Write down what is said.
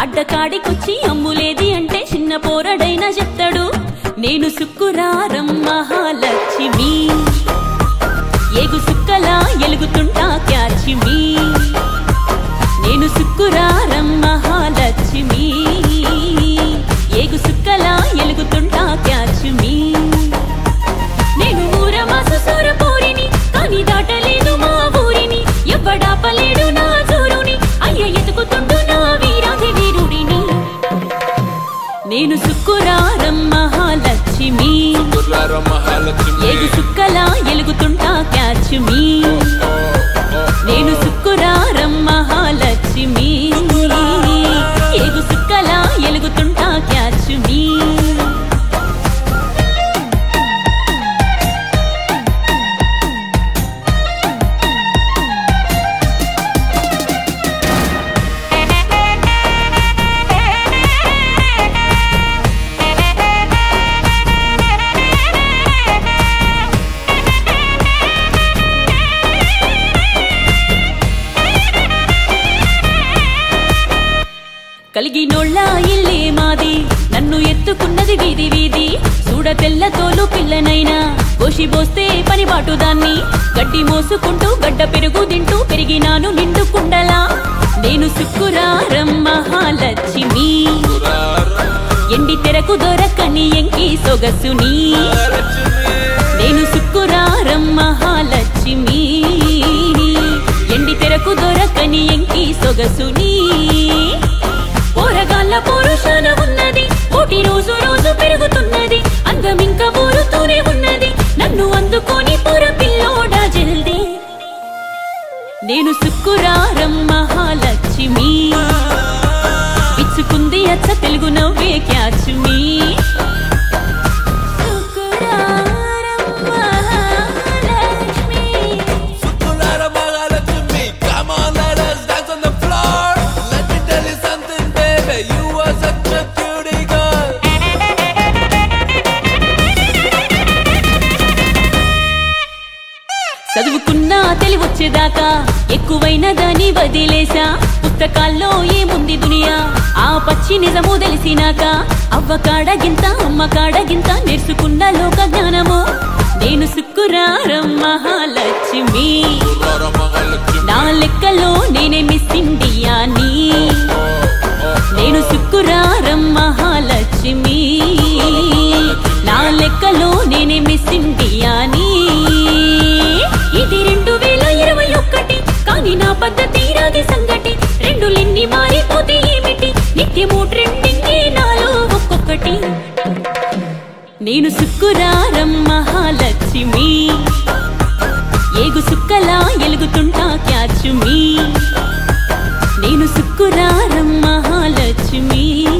అడ్డకాడికొచ్చి అమ్ములేది అంటే చిన్న పోరడైనా చెప్తాడు నేను సుక్కురారం మహాలక్ష్మి ఏగు సుక్కలా ఎలుగుతుంటా క్యాచిమి నేను సుక్కురారం మహాలక్ష్మి ఏగు సుక్కలా ఎలుగుతుంటా క్యాచిమి నేను ఊరమాసు సూరపూరిని కానీ దాటలేదు మా ఊరిని ఎవ్వడాపలేడు నా జోరుని అయ్య ఎతుకుతుండు నా వీరాధి వీరుడిని నేను సుక్కురారం మహాలక్ష్మి గుర్రారం మహాలక్ష్మి ఏగు సుక్కలా ఎలుగుతుంటా క్యాచ్మి నేను సుక్కురారం మహాలక్ష్మి ఏగు సుక్కలా ఎలుగుతుంటా క్యాచ్మి కలిగినోళ్ళ ఇల్లే మాది నన్ను ఎత్తుకున్నది వీధి వీధి చూడ తెల్ల తోలు పిల్లనైనా కోసిబోస్తే పనిబాటు దాన్ని గడ్డి మోసుకుంటూ గడ్డ పెరుగు తింటూ పెరిగినాను నిండు కుండలా నేను సుక్కురారం మహాలక్ష్మి గుర్రారం ఎండి తెరకు దొరకని ఎంకి సొగసుని నేను సుక్కురారం మహాలక్ష్మి ఎండి తెరకు దొరకని ఎంకి సొగసుని పోరగాళ్ళ పోరుషాన ఉన్నది కోటి రోజు రోజు పెరుగుతున్నది అందం ఇంకా ఊరుతూనే ఉన్నది నన్ను అందుకొని పూర పిల్లోడా జల్దీ నేను సుక్కురారం మహాలక్ష్మి ఇచ్చుకుంది అచ్చ తెలుగు నవ్వే క్యాచుమి సుక్కురారం Mahalakshmi Sukulara Mahalakshmi, come on, let us dance on the floor. Let me tell you something, baby, you are such a cutie girl. చదువుకున్నా తెలివొచ్చేదాకా ఎక్కువైన దాన్ని వదిలేసా పుస్తకాల్లో ఏముంది దునియా ఆ పచ్చి నిజము తెలిసినాక అవ్వ కాడగింత అమ్మ కాడగింత నేర్చుకున్న లోక జ్ఞానము నేను సుక్కురారం మహాలక్ష్మి Gurraram Mahalakshmi, నా లెక్కలో నేనే మిస్ ఇండియాని నేను సుక్కురారం మహాలక్ష్మి నా లెక్కలో నేనే మిస్ ఇండియాని ఇది రెండు వేల ఇరవై ఒక్కటి కానీ నా పద్ధతి రాది సంగటి రెండులెన్ని మారిపోతే ఏమిటి నిత్యము ట్రెండింగ్ నాలో ఒక్కొక్కటి నేను సుక్కురారం మహాలక్ష్మి ఏగు సుక్కలా ఎలుగుతుంటా క్యాచుమి నేను సుక్కురారం మహాలక్ష్మి